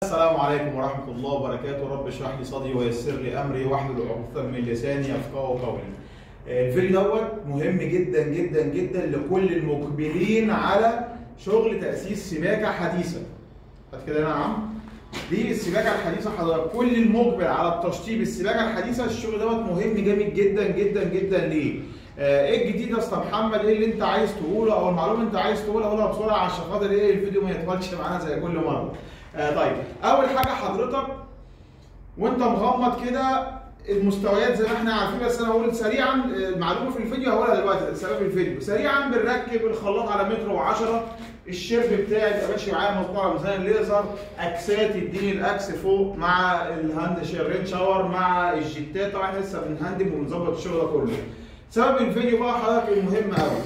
السلام عليكم ورحمة الله وبركاته رب اشرح لي صدري ويسر لي أمري واحلل عقدة من لساني يفقهوا قولي الفيديو دوت مهم جدا جدا جدا لكل المقبلين على شغل تأسيس سباكة حديثة هات كده يا عم دي السباكة الحديثة حضرتك كل المقبل على التشطيب السباكة الحديثة الشغل دوت مهم جامد جدا جدا جدا ليه؟ آه، ايه الجديد يا اسطى محمد ايه اللي انت عايز تقوله او المعلومه انت عايز تقولها قولها بسرعه عشان خاطر ايه الفيديو ما يطولش معانا زي كل مره. آه طيب اول حاجه حضرتك وانت مغمض كده المستويات زي ما احنا عارفين بس انا هقول سريعا آه، المعلومه في الفيديو هقولها دلوقتي سبب الفيديو سريعا بنركب الخلاط على متر و10 الشرب بتاعي بيبقى ماشي معايا مطبوع ميزان الليزر اكسات تديني الاكس فوق مع الهاند شيرين شاور مع الجيتات طبعا احنا لسه بنهندم وبنظبط الشغل ده كله سبب الفيديو بقى حضرتك المهم قوي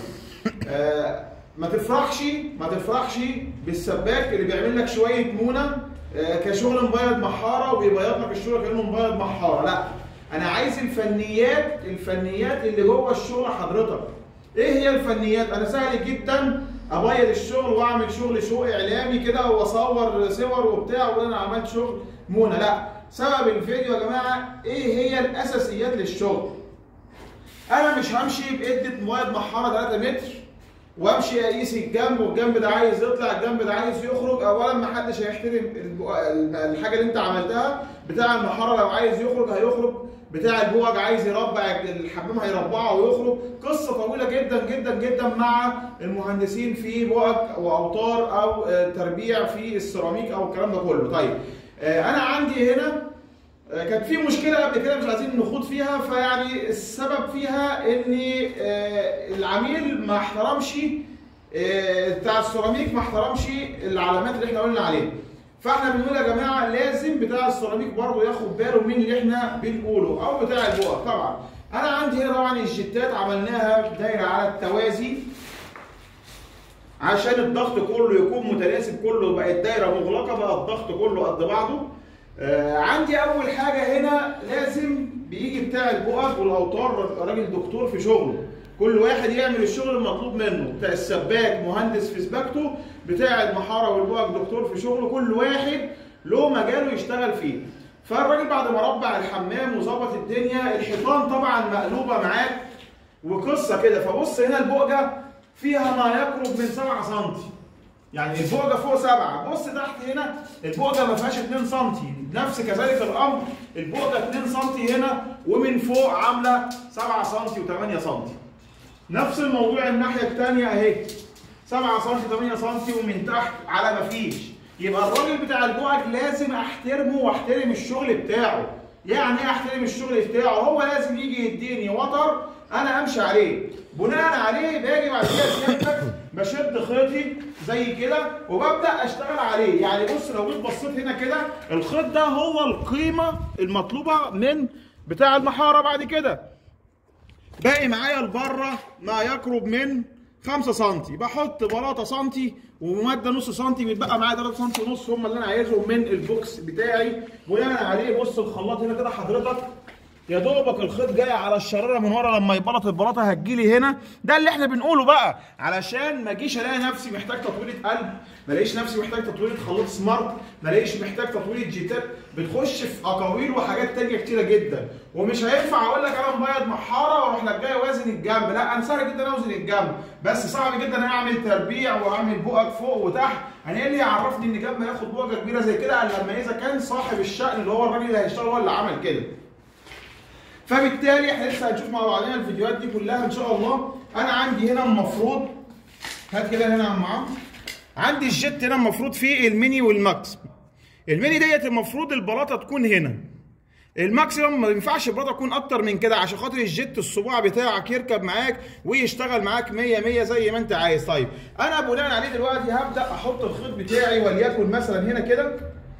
آه ما تفرحش ما تفرحش بالسباك اللي بيعمل لك شويه مونه آه كشغل مبيض محاره وبيبيض لك الشغل كانه مبيض محاره لا انا عايز الفنيات الفنيات اللي جوه الشغل حضرتك ايه هي الفنيات انا سهل جدا ابيض الشغل واعمل شغل شو اعلامي كده واصور صور وبتاع واقول انا عملت شغل مونه لا سبب الفيديو يا جماعه ايه هي الاساسيات للشغل انا مش همشي بعده مواد محاره 3 متر وامشي اقيس الجنب والجنب ده عايز يطلع الجنب ده عايز يخرج اولا ما حدش هيحترم الب- الحاجه اللي انت عملتها بتاع المحاره لو عايز يخرج هيخرج بتاع البوج عايز يربع الحمام هيربعه ويخرج قصه طويله جدا جدا جدا مع المهندسين في بوج واوتار او آه، تربيع في السيراميك او الكلام ده كله طيب آه، انا عندي هنا آه، كانت في مشكله قبل كده مش عايزين نخوض فيها فيعني السبب فيها ان آه، العميل ما احترمش آه، بتاع السيراميك ما احترمش العلامات اللي احنا قلنا عليها فاحنا بنقول يا جماعه لازم بتاع السيراميك برضه ياخد باله من اللي احنا بنقوله او بتاع البؤر طبعا انا عندي هنا طبعا الجتات عملناها دايره على التوازي عشان الضغط كله يكون متناسب كله بقت دايره مغلقه بقى الضغط كله قد بعضه آه عندي اول حاجه هنا لازم بيجي بتاع البؤر والاوتار راجل دكتور في شغله كل واحد يعمل الشغل المطلوب منه بتاع السباك مهندس في سباكته بتاع المحاره والبؤر دكتور في شغله كل واحد له مجاله يشتغل فيه فالراجل بعد ما ربع الحمام وظبط الدنيا الحيطان طبعا مقلوبه معاك وقصه كده فبص هنا البؤجه فيها ما يقرب من 7 سم يعني البؤجه فوق 7 بص تحت هنا البؤجه ما فيهاش 2 سم نفس كذلك الامر البؤجه 2 سم هنا ومن فوق عامله 7 سم و8 سم نفس الموضوع الناحيه الثانيه اهي 7 سم 8 سم ومن تحت على ما فيش يبقى الراجل بتاع البؤج لازم احترمه واحترم الشغل بتاعه يعني ايه احترم الشغل بتاعه هو لازم يجي يديني وتر انا امشي عليه بناء عليه باجي بعد كده سيادتك بشد خيطي زي كده وببدا اشتغل عليه يعني بص لو جيت بصيت هنا كده الخيط ده هو القيمه المطلوبه من بتاع المحاره بعد كده باقي معايا لبره ما يقرب من 5 سم بحط بلاطه سنتي وماده نص سنتي بيتبقى معايا 3 سم ونص هم اللي انا عايزهم من البوكس بتاعي بناء عليه بص الخلاط هنا كده حضرتك يا دوبك الخيط جاي على الشراره من ورا لما يبلط البلاطه هتجيلي هنا ده اللي احنا بنقوله بقى علشان ما اجيش الاقي نفسي محتاج تطويله قلب ما الاقيش نفسي محتاج تطويله خلاط سمارت ما الاقيش محتاج تطويله جيتات بتخش في اقاويل وحاجات تانية كتيره جدا ومش هينفع اقول لك انا مبيض محاره واروح لك جاي وازن الجنب لا انا سهل جدا اوزن الجنب بس صعب جدا اعمل تربيع واعمل بؤج فوق وتحت انا ايه اللي يعرفني ان جنب هياخد بؤجه كبيره زي كده الا لما اذا كان صاحب الشأن اللي هو الراجل اللي هيشتغل هو اللي عمل كده فبالتالي احنا لسه هنشوف مع بعضنا الفيديوهات دي كلها ان شاء الله انا عندي هنا المفروض هات كده هنا يا عم عمرو عندي الجيت هنا المفروض فيه الميني والماكس الميني ديت المفروض البلاطه تكون هنا الماكسيمم ما ينفعش البلاطه تكون اكتر من كده عشان خاطر الجيت الصباع بتاعك يركب معاك ويشتغل معاك 100 100 زي ما انت عايز طيب انا بناء عليه دلوقتي هبدا احط الخيط بتاعي وليكن مثلا هنا كده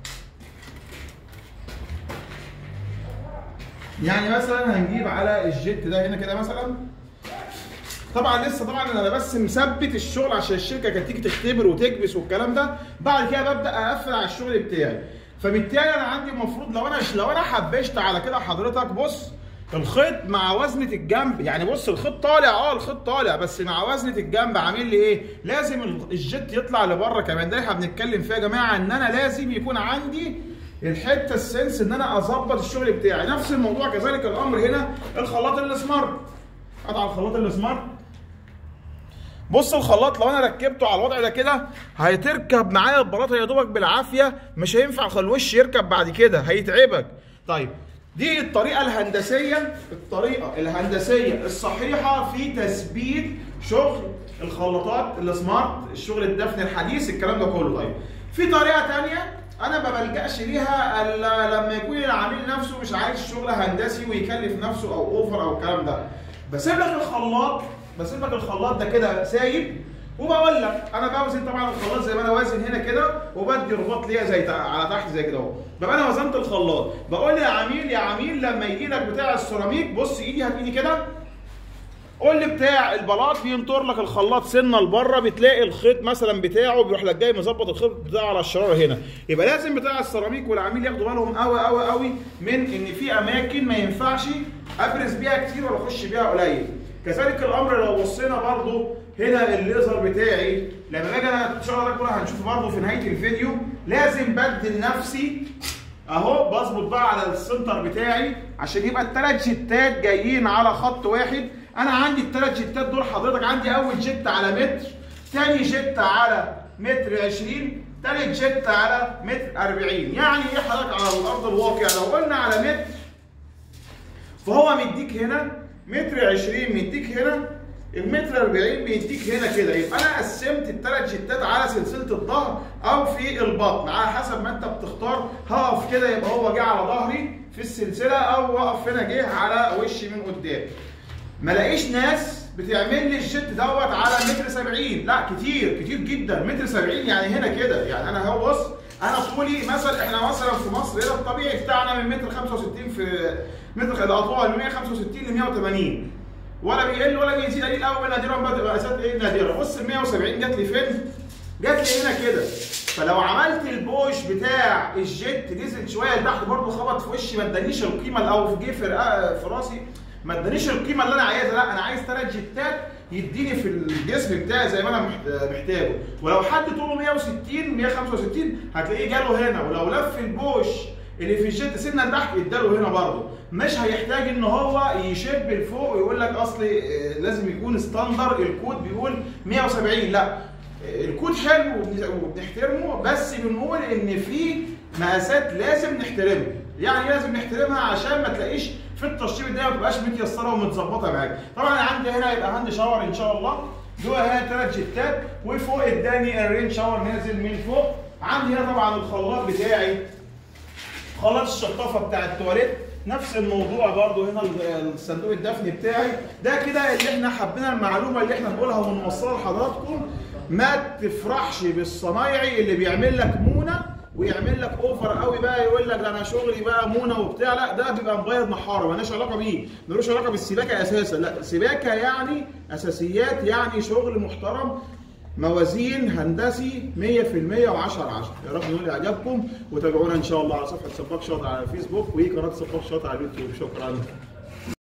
يعني مثلا هنجيب على الجيت ده هنا كده مثلا طبعا لسه طبعا انا بس مثبت الشغل عشان الشركه كانت تيجي تختبر وتكبس والكلام ده بعد كده ببدا اقفل على الشغل بتاعي فبالتالي انا عندي المفروض لو انا لو انا حبشت على كده حضرتك بص الخيط مع وزنة الجنب يعني بص الخيط طالع اه الخيط طالع بس مع وزنة الجنب عامل لي ايه؟ لازم الجيت يطلع لبره كمان ده احنا بنتكلم فيها يا جماعه ان انا لازم يكون عندي الحته السنس ان انا اظبط الشغل بتاعي نفس الموضوع كذلك الامر هنا الخلاط السمارت قطع الخلاط السمارت بص الخلاط لو انا ركبته على الوضع ده كده هيتركب معايا البلاطه يا دوبك بالعافيه مش هينفع الوش يركب بعد كده هيتعبك طيب دي الطريقه الهندسيه الطريقه الهندسيه الصحيحه في تثبيت شغل الخلاطات السمارت الشغل الدفن الحديث الكلام ده كله طيب في طريقه ثانيه انا ما بلجاش ليها الا لما يكون العميل نفسه مش عايز شغل هندسي ويكلف نفسه او اوفر او الكلام ده بسيب لك الخلاط بسيب لك الخلاط ده كده سايب وبقول لك انا بوزن طبعا الخلاط زي ما انا وازن هنا كده وبدي رباط ليها زي على تحت زي كده اهو ببقى انا وزنت الخلاط بقول يا عميل يا عميل لما يجي لك بتاع السيراميك بص ايدي هات ايدي كده قول لي بتاع البلاط بينطر لك الخلاط سنه لبره بتلاقي الخيط مثلا بتاعه بيروح لك جاي مظبط الخيط بتاعه على الشراره هنا يبقى لازم بتاع السيراميك والعميل ياخدوا بالهم قوي قوي قوي من ان في اماكن ما ينفعش ابرز بيها كتير ولا اخش بيها قليل كذلك الامر لو بصينا برضو هنا الليزر بتاعي لما باجي انا ان شاء الله كلها هنشوفه برضو في نهايه الفيديو لازم بدل نفسي اهو بظبط بقى على السنتر بتاعي عشان يبقى الثلاث جتات جايين على خط واحد انا عندي الثلاث جتات دول حضرتك عندي اول جت على متر ثاني جت على متر 20 ثالث جت على متر 40 يعني ايه حضرتك على الارض الواقع لو قلنا على متر فهو مديك هنا متر 20 مديك هنا المتر 40 بيديك هنا كده يبقى انا قسمت الثلاث جتات على سلسله الظهر او في البطن على حسب ما انت بتختار هقف كده يبقى هو جه على ظهري في السلسله او واقف هنا جه على وشي من قدام ما لاقيش ناس بتعمل لي الجت دوت على متر 70 لا كتير كتير جدا متر 70 يعني هنا كده يعني انا اهو بص انا طولي مثلا احنا مثلا في مصر هنا الطبيعي بتاعنا من متر 65 في متر الاطوال من 165 ل 180 ولا بيقل ولا بيزيد قليل قوي نادرا مقاسات ايه نادره بص ال 170 جات لي فين؟ جات لي هنا كده فلو عملت البوش بتاع الجيت نزل شويه لتحت برضه خبط في وشي ما ادانيش القيمه او في جه في في راسي ما ادانيش القيمه اللي انا عايزها لا انا عايز ثلاث جتات يديني في الجسم بتاعي زي ما انا محتاجه ولو حد طوله 160 165 هتلاقيه جاله هنا ولو لف البوش اللي في الجيت سنه لتحت اداله هنا برضه مش هيحتاج ان هو يشب لفوق ويقول لك اصل لازم يكون ستاندر الكود بيقول 170 لا الكود حلو وبنحترمه بس بنقول ان في مقاسات لازم نحترمها يعني لازم نحترمها عشان ما تلاقيش في التشطيب الدنيا ما تبقاش متيسره ومتظبطه معاك طبعا عندي هنا يبقى عندي شاور ان شاء الله دول هنا ثلاث جتات وفوق اداني الرين شاور نازل من فوق عندي هنا طبعا الخلاط بتاعي خلاط الشطافه بتاع التواليت نفس الموضوع برضو هنا الصندوق الدفن بتاعي ده كده اللي احنا حبينا المعلومه اللي احنا نقولها ونوصلها لحضراتكم ما تفرحش بالصنايعي اللي بيعمل لك مونه ويعمل لك اوفر قوي بقى يقول لك ده انا شغلي بقى مونه وبتاع لا ده بيبقى مبيض محاره مالناش علاقه بيه ملوش علاقه بالسباكه اساسا لا سباكه يعني اساسيات يعني شغل محترم موازين هندسي 100% و10 10 يا رب يكون اعجابكم وتابعونا ان شاء الله على صفحه سباك شاطر على الفيسبوك وقناه سباك شاطر على اليوتيوب شكرا